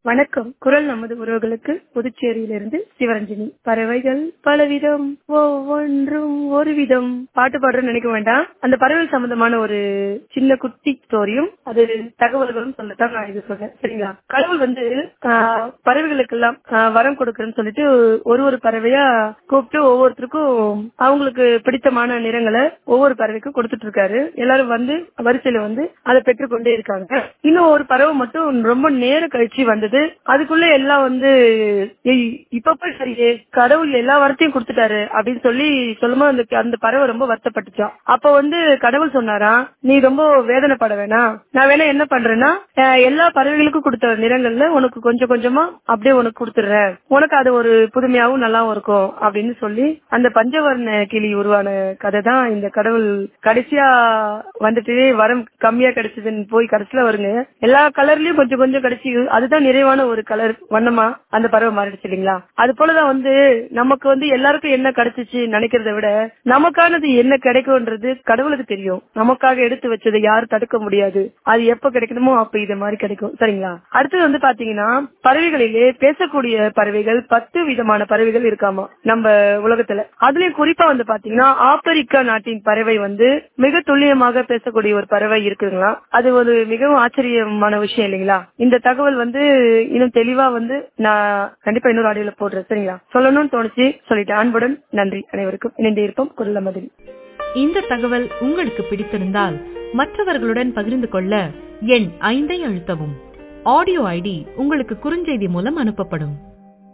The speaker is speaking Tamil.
வணக்கம் குரல் நமது உறவுகளுக்கு புதுச்சேரியிலிருந்து சிவரஞ்சனி பறவைகள் பலவிதம் ஒவ்வொன்றும் ஒரு விதம் பாட்டு பாடுறேன்னு நினைக்க வேண்டாம் அந்த பறவைகள் சம்பந்தமான ஒரு சின்ன குட்டி ஸ்டோரியும் அது தகவல்களும் சொல்லத்தான் நான் இது சொன்னேன் சரிங்களா கடவுள் வந்து ஆஹ், பறவைகளுக்கெல்லாம் ஆஹ், வரம் கொடுக்கறேன்னு சொல்லிட்டு ஒரு ஒரு பறவையா கூப்பிட்டு ஒவ்வொருத்தருக்கும் அவங்களுக்கு பிடித்தமான நிறங்களை ஒவ்வொரு பறவைக்கும் கொடுத்துட்டு இருக்காரு எல்லாரும் வந்து வரிசையில வந்து அதை பெற்றுக்கொண்டே இருக்காங்க இன்னும் ஒரு பறவை மட்டும் ரொம்ப நேரம் கழிச்சு வந்தது அதுக்குள்ள எல்லாம் வந்து "ஏய், இப்ப போய் சரியே கடவுள் எல்லா வரத்தையும் கொடுத்துட்டாரு அப்படின்னு சொல்லி சொல்லும்போது அந்த அந்த பறவை ரொம்ப வருத்தப்பட்டுச்சான் அப்ப வந்து கடவுள் சொன்னாராம் நீ ரொம்ப வேதனைப்பட வேணாம் நான் வேணா என்ன பண்றேன்னா அஹ், எல்லா பறவைகளுக்கும் கொடுத்த நிறங்கள்ல உனக்கு கொஞ்சம் கொஞ்சமா அப்படியே உனக்கு கொடுத்துடுறேன் உனக்கு அது ஒரு புதுமையாவும் நல்லாவும் இருக்கும் அப்படின்னு சொல்லி அந்த பஞ்சவர்ண கிளி உருவான கதை தான் இந்த கடவுள் கடைசியா வந்துட்டு வரம் கம்மியா கிடைச்சதுன்னு போய் கடைசியில வருங்க எல்லா கலர்லயும் கொஞ்சம் கொஞ்சம் கிடைச்சி அதுதான் நிறைவான ஒரு கலர் வண்ணமா அந்த பறவை மாறிடுச்சு இல்லைங்களா அது போலதான் வந்து நமக்கு வந்து எல்லாருக்கும் என்ன கிடைச்சிச்சு நினைக்கிறத விட நமக்கானது என்ன கிடைக்கும்ன்றது கடவுளுக்கு தெரியும் நமக்காக எடுத்து வச்சதை யாரும் தடுக்க முடியாது அது எப்ப கிடைக்கணுமோ அப்ப இது மாதிரி கிடைக்கும் சரிங்களா அடுத்தது வந்து பாத்தீங்கன்னா பறவைகளிலே பேசக்கூடிய பறவைகள் பத்து விதமான பறவைகள் இருக்காமா நம்ம உலகத்துல அதுலயும் குறிப்பா வந்து பாத்தீங்கன்னா ஆப்பிரிக்கா நாட்டின் பறவை வந்து மிக துல்லியமாக பேசக்கூடிய ஒரு பறவை இருக்குங்களா அது ஒரு மிகவும் ஆச்சரியமான விஷயம் இல்லைங்களா இந்த தகவல் வந்து இன்னும் தெளிவா வந்து நான் கண்டிப்பா இன்னொரு ஆடியோல போடுறேன் சரிங்களா சொல்லணும்னு தோணுச்சு சொல்லிட்டேன் அன்புடன் நன்றி அனைவருக்கும் இணைந்தே இருப்போம் குரல் மதில் இந்த தகவல் உங்களுக்கு பிடித்திருந்தால் மற்றவர்களுடன் பகிர்ந்து கொள்ள எண் ஐந்தை அழுத்தவும் ஆடியோ ஐடி உங்களுக்கு குறுஞ்செய்தி மூலம் அனுப்பப்படும்